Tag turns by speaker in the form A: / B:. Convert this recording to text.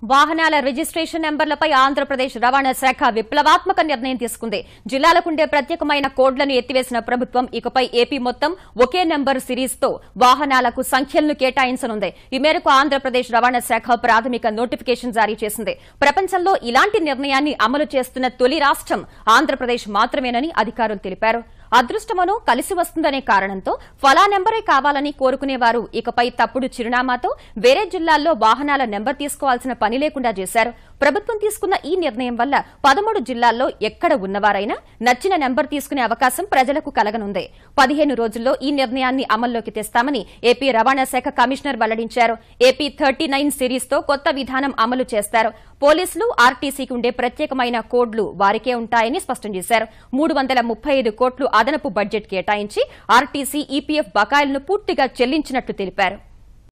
A: వాహనాల రిజిస్ట్రేషన్ నెంబర్లపై ఆంధ్రప్రదేశ్ రవాణా శాఖ విప్లవాత్మక నిర్ణయం తీసుకుంది జిల్లాలకుండే ప్రత్యేకమైన కోడ్లను ఎత్తివేసిన ప్రభుత్వం ఇకపై ఏపీ మొత్తం ఒకే నెంబర్ సిరీస్ తో వాహనాలకు సంఖ్యలను కేటాయించనుంది ఈ మేరకు ఆంధ్రప్రదేశ్ రవాణా శాఖ ప్రాథమిక నోటిఫికేషన్ జారీ చేసింది ప్రపంచంలో ఇలాంటి నిర్ణయాన్ని అమలు చేస్తున్న తొలి రాష్ట్రం ఆంధ్రప్రదేశ్ మాత్రమేనని అధికారులు తెలిపారు అదృష్టమనో కలిసి వస్తుందనే కారణంతో ఫలా నెంబరే కావాలని కోరుకునేవారు ఇకపై తప్పుడు చిరునామాతో వేరే జిల్లాల్లో వాహనాల నెంబర్ తీసుకోవాల్సిన పని లేకుండా చేశారు ప్రభుత్వం తీసుకున్న ఈ నిర్ణయం వల్ల పదమూడు జిల్లాల్లో ఎక్కడ ఉన్నవారైనా నచ్చిన నెంబర్ తీసుకునే అవకాశం ప్రజలకు కలగనుంది పదిహేను రోజుల్లో ఈ నిర్ణయాన్ని అమల్లోకి తెస్తామని ఏపీ రవాణా శాఖ కమిషనర్ వెల్లడించారు ఏపీ థర్టీ నైన్ సిరీస్ తో కొత్త విధానం అమలు చేస్తారు పోలీసులు ఆర్టీసీకి ఉండే ప్రత్యేకమైన కోడ్లు వారికే ఉంటాయని స్పష్టం చేశారు మూడు వందల ముప్పై ఐదు కోట్లు అదనపు బడ్జెట్ కేటాయించి ఆర్టీసీ ఈపీఎఫ్ బకాయిలను పూర్తిగా చెల్లించినట్లు తెలిపారు